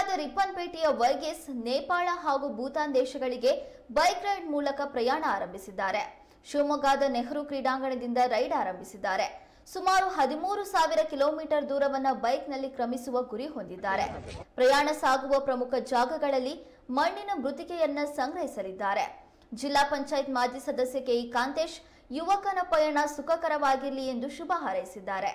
ಶಿವಮೊಗ್ಗದ ರಿಪ್ಪನ್ಪೇಟೆಯ ವರ್ಗೀಸ್ ನೇಪಾಳ ಹಾಗೂ ಭೂತಾನ್ ದೇಶಗಳಿಗೆ ಬೈಕ್ ರೈಡ್ ಮೂಲಕ ಪ್ರಯಾಣ ಆರಂಭಿಸಿದ್ದಾರೆ ಶಿವಮೊಗ್ಗದ ನೆಹರು ಕ್ರೀಡಾಂಗಣದಿಂದ ರೈಡ್ ಆರಂಭಿಸಿದ್ದಾರೆ ಸುಮಾರು ಹದಿಮೂರು ಸಾವಿರ ಕಿಲೋಮೀಟರ್ ದೂರವನ್ನ ಬೈಕ್ನಲ್ಲಿ ಕ್ರಮಿಸುವ ಗುರಿ ಹೊಂದಿದ್ದಾರೆ ಪ್ರಯಾಣ ಸಾಗುವ ಪ್ರಮುಖ ಜಾಗಗಳಲ್ಲಿ ಮಣ್ಣಿನ ಮೃತಿಕೆಯನ್ನ ಸಂಗ್ರಹಿಸಲಿದ್ದಾರೆ ಜಿಲ್ಲಾ ಪಂಚಾಯತ್ ಮಾಜಿ ಸದಸ್ಯ ಕೆಇ ಕಾಂತೇಶ್ ಯುವಕನ ಪಯಣ ಸುಖಕರವಾಗಿರಲಿ ಎಂದು ಶುಭ ಹಾರೈಸಿದ್ದಾರೆ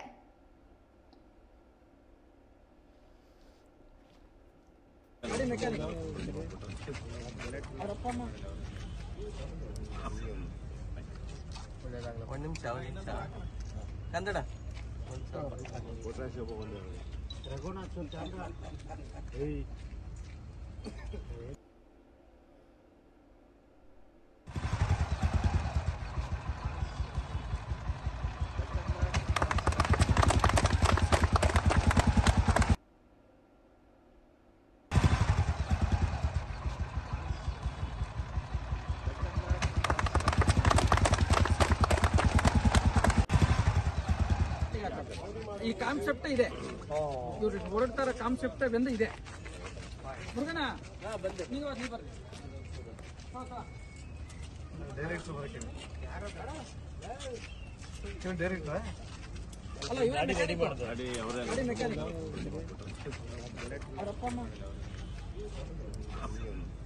ಒಂದು ನಿಮಿಷ ಒಂದು ನಿಮಿಷ ಕನ್ನಡ ಈ ಕಾನ್ಸೆಪ್ಟ್ ಇದೆ ಇವ್ರು ಹೊರಡ್ತಾರ ಕಾನ್ಸೆಪ್ಟ್ ಬಂದು ಇದೆ ಮುರುಗನ ನೀವು ನೀವು ಬರ್ರಿ ಅಲ್ಲ ಇವ್ರೇ mechanic. ಗಾಡಿ mechanic. ಅವ್ರ ಅಪ್ಪ ಅಮ್ಮ